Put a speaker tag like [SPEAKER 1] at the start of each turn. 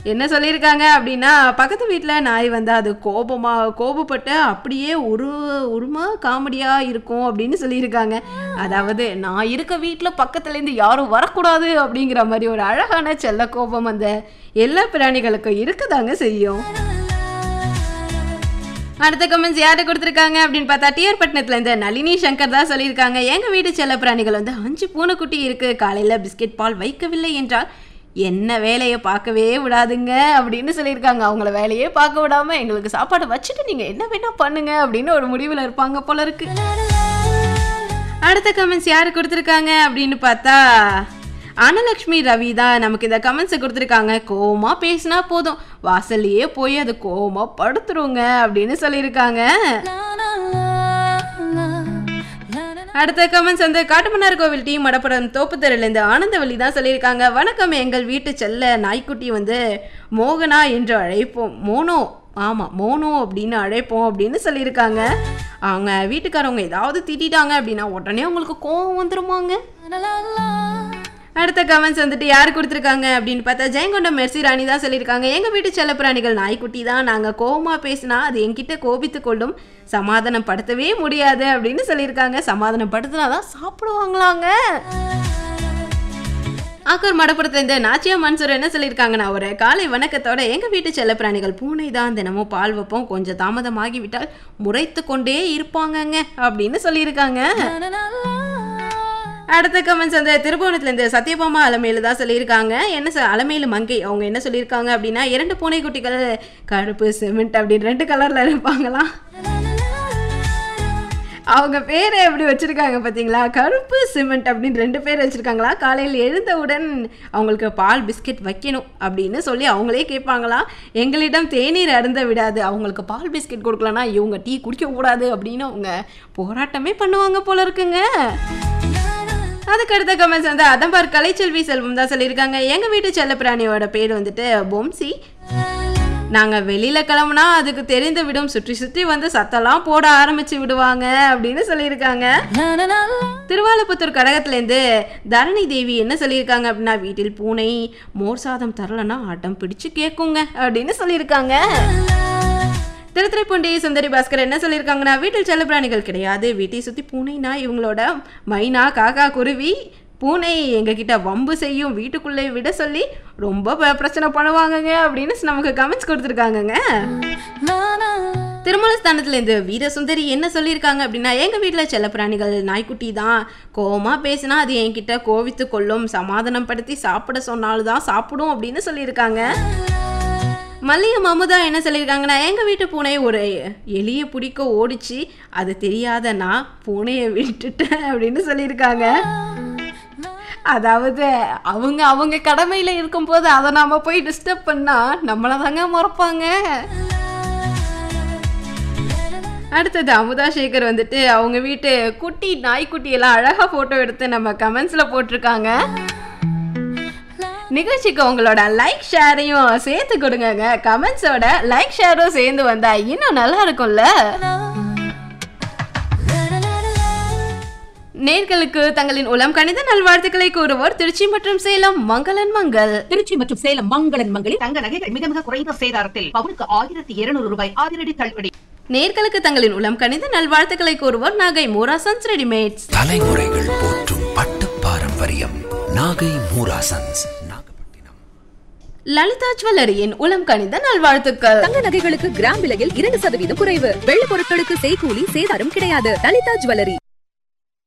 [SPEAKER 1] என்ன சொல்லியிருக்காங்க அப்படின்னா பக்கத்து வீட்டில் நாய் வந்து அது கோபமா கோபப்பட்டு அப்படியே ஒரு உருமா காமெடியாக இருக்கும் அப்படின்னு சொல்லியிருக்காங்க அதாவது நான் இருக்க வீட்டில் பக்கத்துலேருந்து யாரும் வரக்கூடாது அப்படிங்கிற மாதிரி ஒரு அழகான செல்ல கோபம் அந்த எல்லா பிராணிகளுக்கும் இருக்கதாங்க செய்யும் அடுத்த கமெண்ட்ஸ் யாரு கொடுத்துருக்காங்க அப்படின்னு பார்த்தா டிஆர் பட்டினத்துல இருந்து நளினி சங்கர் தான் சொல்லியிருக்காங்க எங்க வீட்டு செல்ல பிராணிகள் வந்து அஞ்சு பூனைக்குட்டி இருக்கு காலையில பிஸ்கெட் பால் வைக்கவில்லை என்றால் என்ன வேலையை பார்க்கவே விடாதுங்க அப்படின்னு சொல்லியிருக்காங்க அவங்கள வேலையே பார்க்க விடாம எங்களுக்கு சாப்பாடு வச்சுட்டு நீங்க என்ன வேணா பண்ணுங்க அப்படின்னு ஒரு முடிவில் இருப்பாங்க போல இருக்கு அடுத்த கமெண்ட்ஸ் யாரு கொடுத்துருக்காங்க அப்படின்னு பார்த்தா அனலக்ஷ்மி ரவி தான் நமக்கு இந்த கமெண்ட்ஸை கொடுத்துருக்காங்க கோவமா பேசினா போதும் வாசல்லையே போய் அது கோவமா படுத்துருங்க அப்படின்னு சொல்லியிருக்காங்க அடுத்த கமெண்ட்ஸ் வந்து காட்டுமன்னார் கோவில் டீம் மடப்படம் தோப்புத்தெருலேருந்து ஆனந்தவல்லி தான் சொல்லியிருக்காங்க வணக்கம் எங்கள் வீட்டு செல்ல நாய்க்குட்டி வந்து மோகனா என்று அழைப்போம் மோனோ ஆமாம் மோனோ அப்படின்னு அழைப்போம் அப்படின்னு சொல்லியிருக்காங்க அவங்க வீட்டுக்காரவங்க ஏதாவது திட்டிட்டாங்க அப்படின்னா உடனே அவங்களுக்கு கோவம் வந்துருமாங்க அடுத்த கமெண்ட்ஸ் வந்துட்டு யார் கொடுத்துருக்காங்க அப்படின்னு பார்த்தா ஜெயங்கொண்டம் மெர்சி ராணி தான் சொல்லியிருக்காங்க எங்கள் வீட்டு செல்லப்பிராணிகள் நாய்க்குட்டி தான் நாங்கள் கோவமாக பேசினா அது என்கிட்ட கோபித்து கொள்ளும் சமாதானம் படுத்தவே முடியாது அப்படின்னு சொல்லியிருக்காங்க சமாதானம் படுத்தினா தான் சாப்பிடுவாங்களாங்க ஆக்கூர் மடப்புறத்துல இந்த நாச்சியா மன்சூர் என்ன சொல்லியிருக்காங்கன்னா ஒரு காலை வணக்கத்தோட எங்கள் வீட்டு செல்லப்பிராணிகள் பூனை தான் தினமும் பால் வைப்போம் கொஞ்சம் தாமதமாகி விட்டால் முறைத்து கொண்டே இருப்பாங்கங்க அப்படின்னு சொல்லியிருக்காங்க அடுத்த கமெண்ட்ஸ் அந்த திருபுவனத்துலேருந்து சத்யபாமா அலமேலு தான் சொல்லியிருக்காங்க என்ன சார் அலமேலு மங்கை அவங்க என்ன சொல்லியிருக்காங்க அப்படின்னா இரண்டு பூனைக்குட்டிகள் கருப்பு சிமெண்ட் அப்படின்னு ரெண்டு கலரில் இருப்பாங்களாம் அவங்க பேரை எப்படி வச்சுருக்காங்க பார்த்தீங்களா கருப்பு சிமெண்ட் அப்படின்னு ரெண்டு பேர் வச்சுருக்காங்களா காலையில் எழுந்தவுடன் அவங்களுக்கு பால் பிஸ்கெட் வைக்கணும் அப்படின்னு சொல்லி அவங்களே கேட்பாங்களாம் எங்களிடம் தேநீர் அருந்த விடாது அவங்களுக்கு பால் பிஸ்கெட் கொடுக்கலனா இவங்க டீ குடிக்கக்கூடாது அப்படின்னு அவங்க போராட்டமே பண்ணுவாங்க போல இருக்குங்க அதுக்கு அடுத்த கமெண்ட்ஸ் வந்து அதம்பார் கலைச்செல்வி செல்வம் தான் சொல்லியிருக்காங்க எங்கள் வீட்டு செல்லப்பிராணியோட பேர் வந்துட்டு பொம்சி நாங்கள் வெளியில் கிளம்புனா அதுக்கு தெரிந்து விடும் சுற்றி சுற்றி வந்து சத்தம்லாம் போட ஆரம்பிச்சு விடுவாங்க அப்படின்னு சொல்லியிருக்காங்க திருவாலப்புத்தூர் கடகத்துலேருந்து தரணி தேவி என்ன சொல்லியிருக்காங்க அப்படின்னா வீட்டில் பூனை மோர் சாதம் தரலன்னா அடம் பிடிச்சு கேட்குங்க அப்படின்னு சொல்லியிருக்காங்க திருத்துறைப்பூண்டி சுந்தரி பாஸ்கர் என்ன சொல்லியிருக்காங்கன்னா வீட்டில் செல்லப்பிராணிகள் கிடையாது வீட்டை சுற்றி பூனைனா இவங்களோட மைனா காக்கா குருவி பூனை எங்ககிட்ட வம்பு செய்யும் வீட்டுக்குள்ளே விட சொல்லி ரொம்ப ப- பிரச்சனை பண்ணுவாங்கங்க அப்படின்னு நமக்கு கமெண்ட்ஸ் கொடுத்துருக்காங்கங்க திருமலஸ்தானத்துலேருந்து வீரசுந்தரி என்ன சொல்லியிருக்காங்க அப்படின்னா எங்கள் வீட்டில் செல்லப்பிராணிகள் நாய்க்குட்டி தான் கோவமாக பேசினா அது என்கிட்ட கோவித்து கொள்ளும் சமாதானம் படுத்தி சாப்பிட சொன்னாலும் தான் சாப்பிடும் அப்படின்னு சொல்லியிருக்காங்க மல்லிகை மமுதா என்ன சொல்லியிருக்காங்கன்னா எங்கள் வீட்டு பூனை ஒரு எலியை பிடிக்க ஓடிச்சு அது தெரியாத நான் பூனையை விட்டுட்டேன் அப்படின்னு சொல்லியிருக்காங்க அதாவது அவங்க அவங்க கடமையில் இருக்கும்போது அதை நாம போய் டிஸ்டர்ப் பண்ணா நம்மளை தாங்க மறப்பாங்க அடுத்தது அமுதா சேகர் வந்துட்டு அவங்க வீட்டு குட்டி நாய்க்குட்டி எல்லாம் அழகாக ஃபோட்டோ எடுத்து நம்ம கமெண்ட்ஸில் போட்டிருக்காங்க நிகழ்ச்சிக்கு உங்களோட லைக் ஷேரையும் சேர்த்து கொடுங்கங்க கமெண்ட்ஸோட லைக் ஷேரும் சேர்ந்து வந்தா இன்னும் நல்லா இருக்கும்ல நேர்களுக்கு தங்களின் உளம் கணித நல்வாழ்த்துக்களை கூறுவோர் திருச்சி மற்றும் சேலம் மங்களன் மங்கள்
[SPEAKER 2] திருச்சி மற்றும் சேலம் மங்களன் மங்களில்
[SPEAKER 3] தங்க நகைகள் மிக மிக குறைந்த சேதாரத்தில் பவுனுக்கு ஆயிரத்தி இருநூறு ரூபாய் அதிரடி தள்ளுபடி
[SPEAKER 1] நேர்களுக்கு தங்களின் உளம் கணித நல்வாழ்த்துக்களை கூறுவோர் நாகை மூராசன்ஸ் ரெடிமேட்ஸ்
[SPEAKER 4] தலைமுறைகள் போற்றும் பட்டு பாரம்பரியம் நாகை மூராசன்ஸ் நாகப்பட்டினம்
[SPEAKER 1] லலிதா ஜுவல்லரியின் உளம் கணித நல்வாழ்த்துக்கள்
[SPEAKER 2] தங்க நகைகளுக்கு கிராம் விலையில் இரண்டு சதவீதம் குறைவு வெள்ளி பொருட்களுக்கு செய்கூலி சேதாரம் கிடையாது லலிதா ஜுவல்லரி